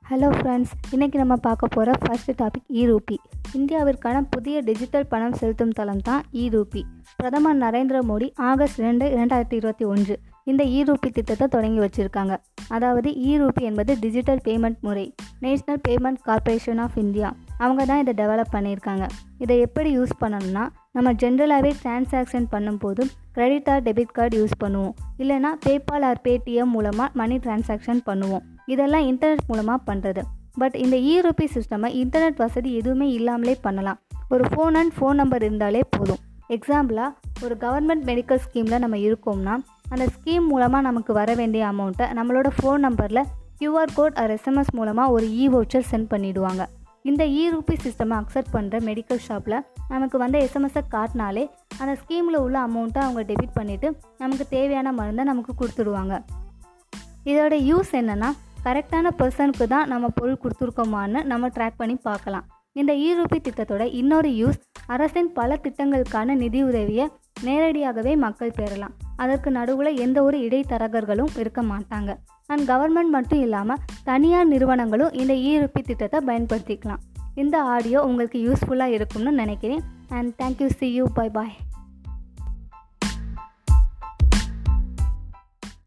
hello friends இன்றைக்கி நம்ம பார்க்க போகிற ஃபர்ஸ்ட் டாபிக் இ ரூபி இந்தியாவிற்கான புதிய டிஜிட்டல் பணம் செலுத்தும் தளம் தான் இ ரூபி பிரதமர் நரேந்திர மோடி ஆகஸ்ட் ரெண்டு இரண்டாயிரத்தி இருபத்தி ஒன்று இந்த இ ரூபி திட்டத்தை தொடங்கி வச்சுருக்காங்க அதாவது இ ரூபி என்பது டிஜிட்டல் பேமெண்ட் முறை national payment corporation of India அவங்க தான் இதை டெவலப் பண்ணியிருக்காங்க இதை எப்படி யூஸ் பண்ணணும்னா நம்ம ஜென்ரலாகவே டிரான்சாக்ஷன் பண்ணும்போது credit or debit card use பண்ணுவோம் இல்லைனா பேபால் ஆர் பேடிஎம் மூலமாக மணி டிரான்சாக்ஷன் பண்ணுவோம் இதெல்லாம் இன்டர்நெட் மூலமாக பண்ணுறது பட் இந்த இ ரூபி சிஸ்டமை இன்டர்நெட் வசதி எதுவுமே இல்லாமலே பண்ணலாம் ஒரு ஃபோன் அண்ட் ஃபோன் நம்பர் இருந்தாலே போதும் எக்ஸாம்பிளாக ஒரு கவர்மெண்ட் மெடிக்கல் ஸ்கீமில் நம்ம இருக்கோம்னா அந்த ஸ்கீம் மூலமாக நமக்கு வர வேண்டிய அமௌண்ட்டை நம்மளோட ஃபோன் நம்பரில் கியூஆர் கோட் ஆர் எஸ்எம்எஸ் மூலமாக ஒரு இ வவுச்சர் சென்ட் பண்ணிவிடுவாங்க இந்த இ ரூபி சிஸ்டமை அக்செப்ட் பண்ணுற மெடிக்கல் ஷாப்பில் நமக்கு வந்த எஸ்எம்எஸை காட்டினாலே அந்த ஸ்கீமில் உள்ள அமௌண்ட்டை அவங்க டெபிட் பண்ணிவிட்டு நமக்கு தேவையான மருந்தை நமக்கு கொடுத்துடுவாங்க இதோட யூஸ் என்னென்னா கரெக்டான பர்சனுக்கு தான் நம்ம பொருள் கொடுத்துருக்கோமான்னு நம்ம ட்ராக் பண்ணி பார்க்கலாம் இந்த இ ரூபி திட்டத்தோட இன்னொரு யூஸ் அரசின் பல திட்டங்களுக்கான நிதி உதவியை நேரடியாகவே மக்கள் பெறலாம் அதற்கு நடுவில் எந்த ஒரு இடைத்தரகர்களும் இருக்க மாட்டாங்க அண்ட் கவர்மெண்ட் மட்டும் இல்லாமல் தனியார் நிறுவனங்களும் இந்த இ ரூபி திட்டத்தை பயன்படுத்திக்கலாம் இந்த ஆடியோ உங்களுக்கு யூஸ்ஃபுல்லாக இருக்கும்னு நினைக்கிறேன் and thank you see you bye bye